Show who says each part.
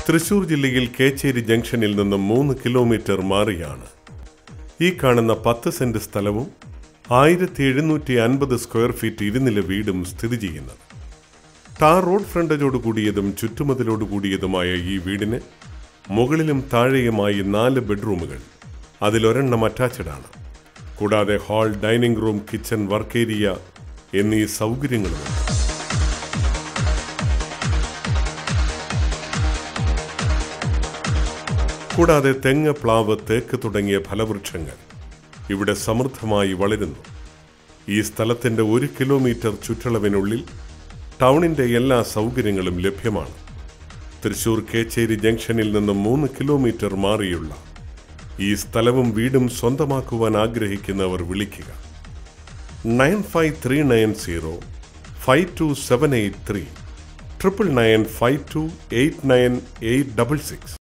Speaker 1: തൃശൂർ ജില്ലയിൽ കേച്ചേരി ജംഗ്ഷനിൽ നിന്നും മൂന്ന് കിലോമീറ്റർ മാറിയാണ് ഈ കാണുന്ന പത്ത് സെന്റ് സ്ഥലവും ആയിരത്തി എഴുന്നൂറ്റി അൻപത് സ്ക്വയർ ഫീറ്റ് ഇരുനില വീടും സ്ഥിതി ചെയ്യുന്നത് ടാർ റോഡ് ഫ്രണ്ടേജോട് കൂടിയതും ചുറ്റുമതിലോട് കൂടിയതുമായ ഈ വീടിന് മുകളിലും താഴെയുമായി നാല് ബെഡ്റൂമുകൾ അതിലൊരെണ്ണം അറ്റാച്ച്ഡ് ആണ് കൂടാതെ hall dining room kitchen work area എന്നീ സൗകര്യങ്ങളുമുണ്ട് കൂടാതെ തെങ്ങ് പ്ലാവ് തേക്ക് തുടങ്ങിയ ഫലവൃക്ഷങ്ങൾ ഇവിടെ സമൃദ്ധമായി വളരുന്നു ഈ സ്ഥലത്തിന്റെ ഒരു കിലോമീറ്റർ ചുറ്റളവിനുള്ളിൽ ടൗണിന്റെ എല്ലാ സൗകര്യങ്ങളും ലഭ്യമാണ് തൃശൂർ കേച്ചേരി ജംഗ്ഷനിൽ നിന്ന് മൂന്ന് കിലോമീറ്റർ മാറിയുള്ള ഈ സ്ഥലവും വീടും സ്വന്തമാക്കുവാൻ ആഗ്രഹിക്കുന്നവർ വിളിക്കുക nine five three nine zero five two seven eight three triple nine five two eight nine eight double six